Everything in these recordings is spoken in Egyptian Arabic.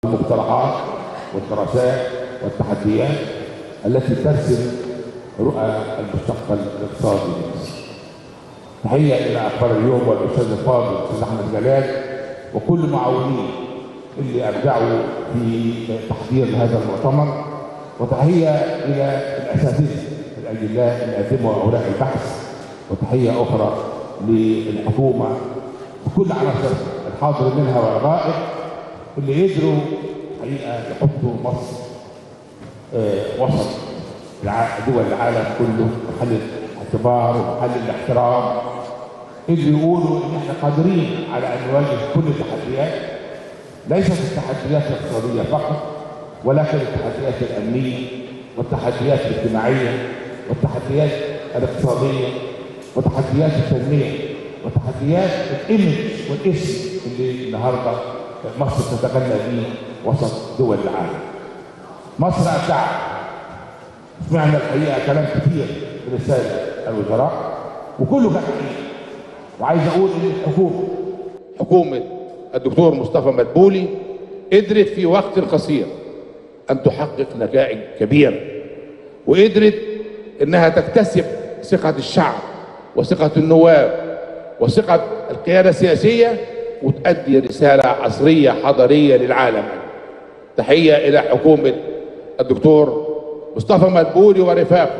المقترحات والدراسات والتحديات التي ترسم رؤى المستقبل الاقتصادي لمصر. تحيه الى اخبار اليوم والاستاذ الفاضل الاستاذ احمد جلال وكل معاونيه اللي ابدعوا في تحضير هذا المؤتمر وتحيه الى الاساتذه الاجلاء اللي قدموا اوراق البحث وتحيه اخرى للحكومه بكل عناصرها الحاضر منها والغائب اللي قدروا حقيقه يحطوا مصر آه، وسط الع- دول العالم كله محل الاعتبار ومحل الاحترام قدروا يقولوا ان احنا قادرين على ان نواجه كل التحديات ليست التحديات الاقتصاديه فقط ولكن التحديات الامنيه والتحديات الاجتماعيه والتحديات الاقتصاديه وتحديات التنميه وتحديات الايمج والاسم اللي النهارده مصر تتغنى به وسط دول العالم. مصر ابدعت سمعنا الحقيقه كلام كتير من الساده الوزراء وكله كان حقيقي وعايز اقول ان الحكومه حكومة الدكتور مصطفى مدبولي قدرت في وقت قصير أن تحقق نتائج كبيرة وقدرت أنها تكتسب ثقة الشعب وثقة النواب وثقة القيادة السياسية وتؤدي رسالة عصرية حضارية للعالم تحية إلى حكومة الدكتور مصطفى مدبولي ورفاقه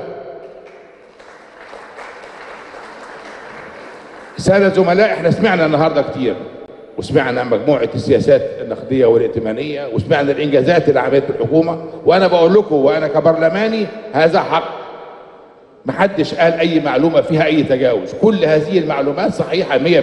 سادة زملاء احنا سمعنا النهارده كتير وسمعنا مجموعة السياسات النقدية والائتمانية وسمعنا الإنجازات اللي عملتها الحكومة وأنا بقول لكم وأنا كبرلماني هذا حق محدش قال أي معلومة فيها أي تجاوز كل هذه المعلومات صحيحة 100%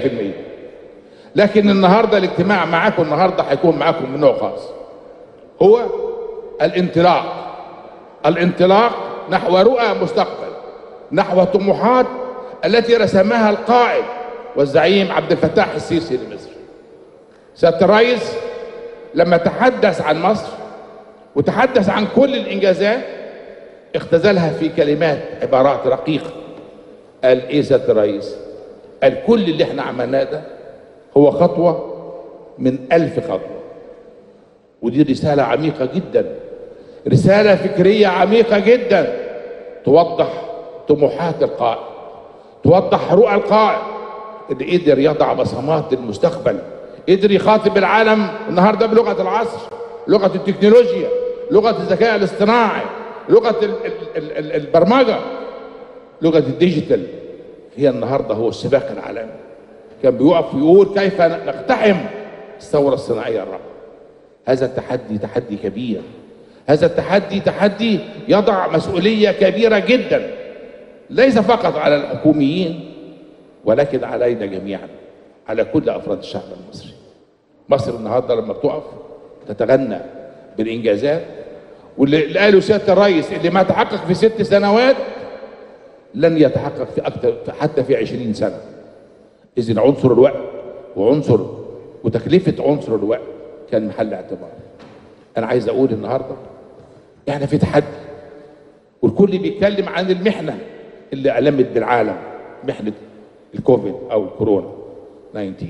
لكن النهارده الاجتماع معاكم النهارده هيكون معاكم من نوع خاص هو الانطلاق الانطلاق نحو رؤى مستقبل نحو طموحات التي رسمها القائد والزعيم عبد الفتاح السيسي لمصر سياده الرئيس لما تحدث عن مصر وتحدث عن كل الانجازات اختزلها في كلمات عبارات رقيقه قال ايه سياده الرئيس قال كل اللي احنا عملناه ده هو خطوه من ألف خطوه ودي رساله عميقه جدا رساله فكريه عميقه جدا توضح طموحات القائد توضح رؤى القائد اللي قدر يضع بصمات للمستقبل قدر يخاطب العالم النهارده بلغه العصر لغه التكنولوجيا لغه الذكاء الاصطناعي لغه ال- ال- ال- ال- البرمجه لغه الديجيتال هي النهارده هو السباق العالمي كان بيقف يقول كيف نقتحم الثوره الصناعيه الرابعه هذا التحدي تحدي كبير هذا التحدي تحدي يضع مسؤوليه كبيره جدا ليس فقط على الحكوميين ولكن علينا جميعا على كل افراد الشعب المصري مصر النهارده لما بتقف تتغنى بالانجازات واللي اللي قاله سياده الرئيس اللي ما تحقق في ست سنوات لن يتحقق في اكثر حتى في عشرين سنه اذا عنصر الوقت وعنصر وتكلفه عنصر الوقت كان محل اعتبار انا عايز اقول النهارده احنا في تحدي والكل بيتكلم عن المحنه اللي ألمت بالعالم محنه الكوفيد او الكورونا 19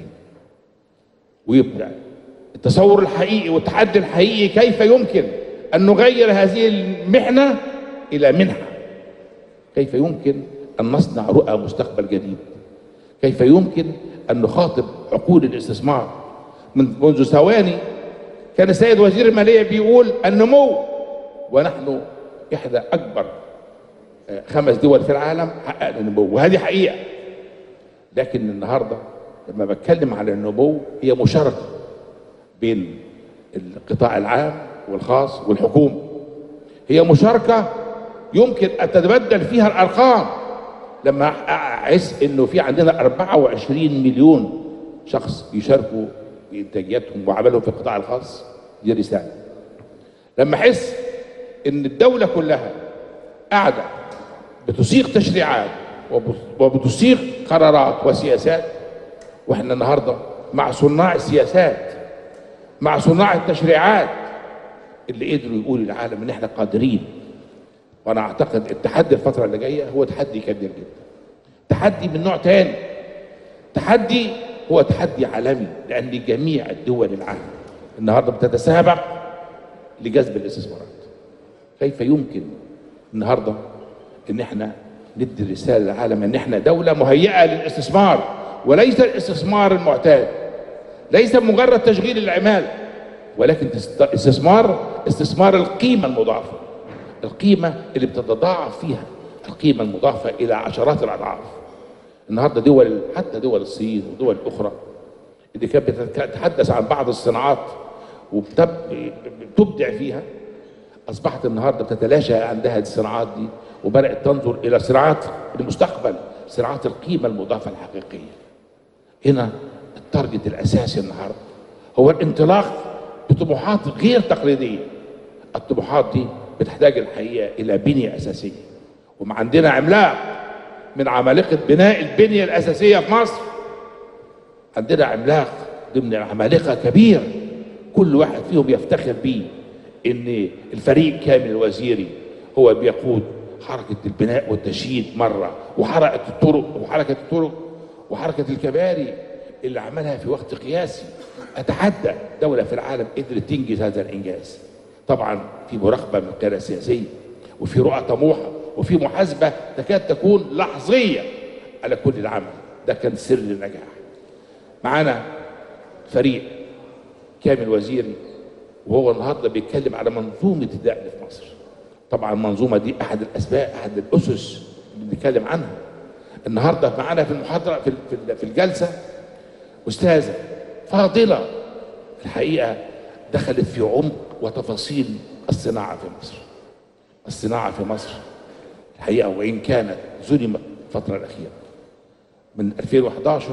ويبدا التصور الحقيقي والتحدي الحقيقي كيف يمكن ان نغير هذه المحنه الى منحه كيف يمكن ان نصنع رؤى مستقبل جديد كيف يمكن ان نخاطب عقول الاستثمار من منذ ثواني كان السيد وزير الماليه بيقول النمو ونحن احدى اكبر آه، خمس دول في العالم حققنا النمو وهذه حقيقه لكن النهارده لما بتكلم على النمو هي مشاركه بين القطاع العام والخاص والحكومه هي مشاركه يمكن ان تتبدل فيها الارقام لما احس انه في عندنا 24 مليون شخص يشاركوا بانتاجياتهم وعملهم في القطاع الخاص دي رساله لما احس ان الدوله كلها قاعده بتسيق تشريعات وب- وبتسيق قرارات وسياسات واحنا النهارده مع صناع السياسات مع صناع التشريعات اللي قدروا يقولوا للعالم ان احنا قادرين وانا اعتقد التحدي الفتره اللي جايه هو تحدي كبير جدا تحدي من نوع تاني تحدي هو تحدي عالمي لان جميع الدول العالم النهارده بتتسابق لجذب الاستثمارات كيف يمكن النهارده ان احنا ندي رساله للعالم ان احنا دوله مهيئه للاستثمار وليس الاستثمار المعتاد ليس مجرد تشغيل العمال ولكن تست- استثمار استثمار القيمه المضافه القيمه اللي بتتضاعف فيها القيمه المضافه الى عشرات الاضعاف النهارده دول حتى دول الصين ودول اخرى اللي كانت بتتحدث عن بعض الصناعات وبتبدع فيها اصبحت النهارده بتتلاشى عندها هذه الصناعات دي وبدات تنظر الى صناعات المستقبل صناعات القيمه المضافه الحقيقيه هنا التارجت الاساسي النهارده هو الانطلاق بطموحات غير تقليديه الطموحات دي بتحتاج الحقيقه الى بنيه اساسيه وما عندنا عملاق من عمالقه بناء البنيه الاساسيه في مصر عندنا عملاق ضمن العمالقه كبير كل واحد فيهم يفتخر بيه ان الفريق كامل الوزيري هو بيقود حركه البناء والتشييد مره وحركه الطرق وحركه الطرق وحركه الكباري اللي عملها في وقت قياسي اتحدى دوله في العالم قدرت تنجز هذا الانجاز طبعا في مراقبه من القياده السياسيه وفي رؤى طموحه وفي محاسبه تكاد تكون لحظيه على كل العمل ده كان سر النجاح معانا فريق كامل وزيري وهو النهارده بيتكلم على منظومه النقل في مصر طبعا المنظومه دي احد الاسباب احد الاسس اللي بنتكلم عنها النهارده معانا في المحاضره في في- في الجلسه استاذه فاضله الحقيقه دخلت في عمق وتفاصيل الصناعه في مصر الصناعه في مصر الحقيقه وان كانت ظلمت الفتره الاخيره من 2011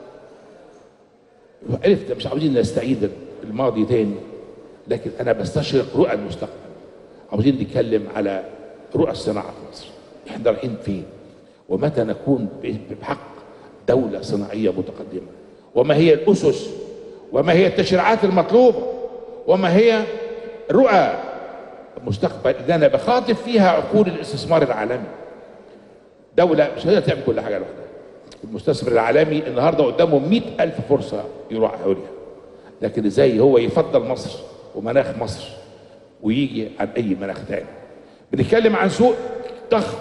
عرفت مش عاوزين نستعيد الماضي تاني لكن انا بستشرق رؤى المستقبل عاوزين نتكلم على رؤى الصناعه في مصر احنا رايحين فين ومتى نكون بحق دوله صناعيه متقدمه وما هي الاسس وما هي التشريعات المطلوبه وما هي رؤى المستقبل اللي انا بخاطب فيها عقول الاستثمار العالمي دولة مش هتقدر تعمل كل حاجة لوحدها المستثمر العالمي النهاردة قدامه مئة ألف فرصة يروح عليها لكن ازاي هو يفضل مصر ومناخ مصر ويجي عن أي مناخ تاني بنتكلم عن سوق ضخم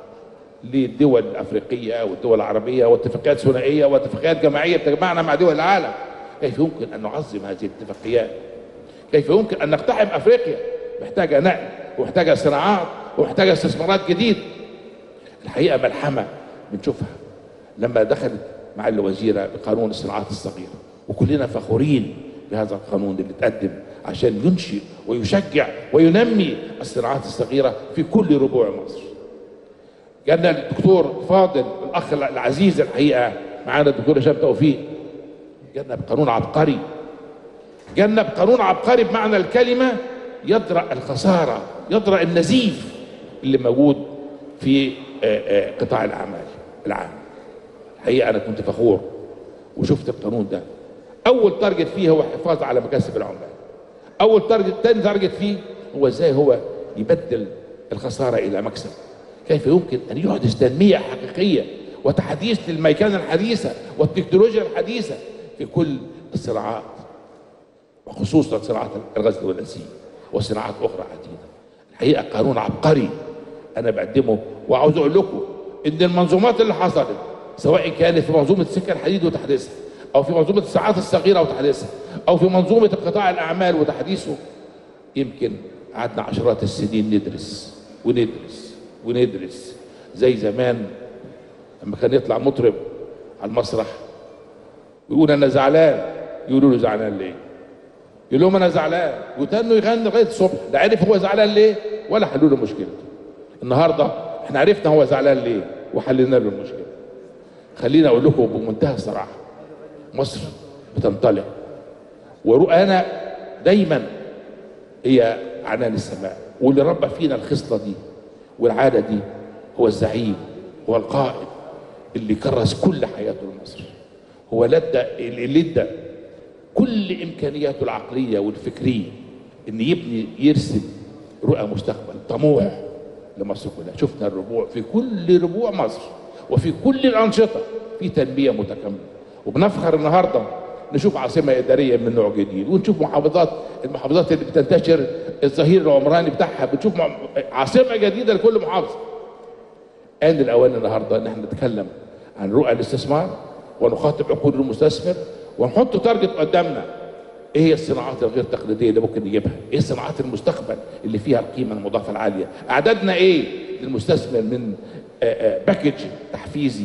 للدول الأفريقية والدول العربية واتفاقيات ثنائية واتفاقيات جماعية تجمعنا مع دول العالم كيف يمكن أن نعظم هذه الاتفاقيات كيف يمكن أن نقتحم أفريقيا محتاجة نقل ومحتاجة صناعات ومحتاجة استثمارات جديدة الحقيقه ملحمه بنشوفها لما دخلت مع الوزيره بقانون الصناعات الصغيره وكلنا فخورين بهذا القانون اللي اتقدم عشان ينشئ ويشجع وينمي الصناعات الصغيره في كل ربوع مصر. جانا الدكتور فاضل الاخ العزيز الحقيقه معانا الدكتور هشام توفيق جانا بقانون عبقري جانا بقانون عبقري بمعنى الكلمه يدرأ الخساره يدرأ النزيف اللي موجود في آه، آه، قطاع الاعمال العام الحقيقه انا كنت فخور وشفت القانون ده اول تارجت فيه هو الحفاظ على مكاسب العمال اول تارجت تاني تارجت فيه هو ازاي هو يبدل الخساره الى مكسب كيف يمكن ان يحدث تنميه حقيقيه وتحديث للميكنه الحديثه والتكنولوجيا الحديثه في كل الصناعات وخصوصا صناعه الغزل والنسيج وصناعات اخرى عديده الحقيقه قانون عبقري انا بقدمه وعاوز اقول لكم ان المنظومات اللي حصلت سواء كانت في منظومه سكه الحديد وتحديثها او في منظومه الساعات الصغيره وتحديثها او في منظومه قطاع الاعمال وتحديثه يمكن قعدنا عشرات السنين ندرس وندرس وندرس زي زمان لما كان يطلع مطرب على المسرح ويقول انا زعلان يقولوا له زعلان ليه؟ يقول لهم انا زعلان وتنوا يغني لغايه الصبح لا عرف هو زعلان ليه ولا حلوا له مشكلته النهارده احنا عرفنا هو زعلان ليه وحلينا له المشكله خليني اقول لكم بمنتهى الصراحه مصر بتنطلق ورؤانا دايما هي عنان السماء واللي ربى فينا الخصله دي والعاده دي هو الزعيم هو القائد اللي كرس كل حياته لمصر هو لدى اللي ادى كل امكانياته العقليه والفكريه ان يبني يرسم رؤى مستقبل طموح لمصر كلها شفنا الربوع في كل ربوع مصر وفي كل الانشطه في تنميه متكامله وبنفخر النهارده نشوف عاصمه اداريه من نوع جديد ونشوف محافظات المحافظات اللي بتنتشر الظهير العمراني بتاعها بتشوف مع- عاصمه جديده لكل محافظه آن الأوان النهارده إن احنا نتكلم عن رؤى الاستثمار ونخاطب عقول المستثمر ونحط تارجت قدامنا ايه هي الصناعات الغير تقليديه اللي ممكن نجيبها؟ ايه صناعات المستقبل اللي فيها القيمه المضافه العاليه؟ اعدادنا ايه للمستثمر من آه، آه، باكج تحفيزي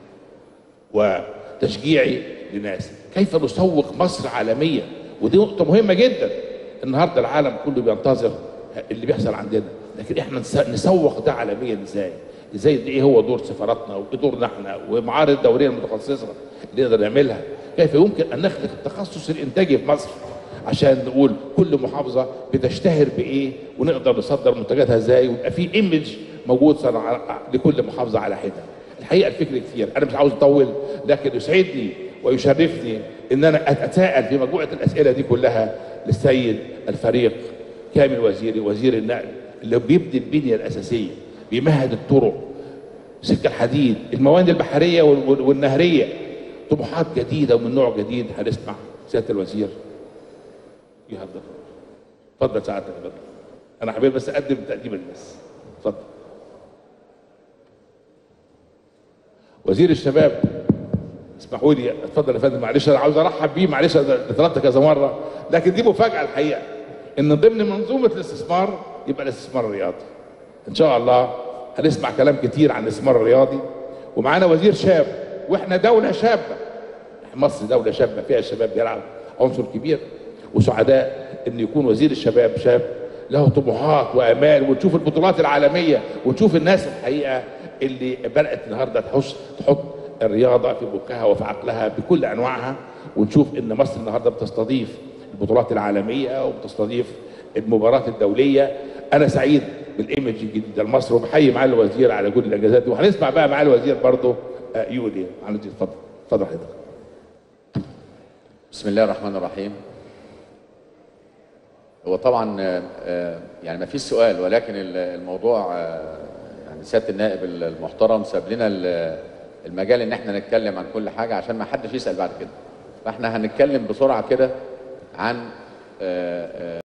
وتشجيعي لناس كيف نسوق مصر عالميا ودي نقطة مهمة جدا النهاردة العالم كله بينتظر اللي بيحصل عندنا لكن احنا نس- نسوق ده عالميا ازاي ازاي ايه هو دور سفاراتنا وايه دورنا احنا والمعارض الدولية المتخصصة اللي نقدر نعملها كيف يمكن ان نخلق التخصص الانتاجي في مصر عشان نقول كل محافظة بتشتهر بايه ونقدر نصدر منتجاتها ازاي ويبقى في ايمج موجود صنع لكل محافظة على حدة الحقيقه الفكر كتير انا مش عاوز اطول لكن يسعدني ويشرفني ان انا اتساءل في مجموعه الاسئله دي كلها للسيد الفريق كامل وزيري وزير النقل اللي بيبني البنيه الاساسيه بيمهد الطرق سكه الحديد الموانئ البحريه وال- وال- والنهريه طموحات جديده ومن نوع جديد هنسمع سياده الوزير يهدر اتفضل سعادتك يا فندم انا حبيت بس اقدم تقديم الناس اتفضل وزير الشباب اسمحوا لي اتفضل يا فندم معلش انا عاوز ارحب بيه معلش أنا اتطلبت كذا مره لكن دي مفاجاه الحقيقه ان ضمن منظومه الاستثمار يبقى الاستثمار الرياضي ان شاء الله هنسمع كلام كتير عن الاستثمار الرياضي ومعانا وزير شاب واحنا دوله شابه مصر دوله شابه فيها الشباب بيلعب عنصر كبير وسعداء ان يكون وزير الشباب شاب له طموحات وامال ونشوف البطولات العالميه ونشوف الناس الحقيقه اللي بدات النهارده تحس تحط الرياضه في بكها وفي عقلها بكل انواعها ونشوف ان مصر النهارده بتستضيف البطولات العالميه وبتستضيف المباريات الدوليه انا سعيد بالايمج الجديد لمصر وبحيي معالي الوزير على كل الانجازات دي وهنسمع بقى معالي الوزير برضه آه، يقول ايه معالي الوزير اتفضل اتفضل حضرتك بسم الله الرحمن الرحيم هو طبعا آه، آه، يعني ما فيش سؤال ولكن ال- الموضوع آه، يعني سياده النائب المحترم ساب لنا ال- المجال ان احنا نتكلم عن كل حاجه عشان ما حدش يسال بعد كده فاحنا هنتكلم بسرعه كده عن آه، آه،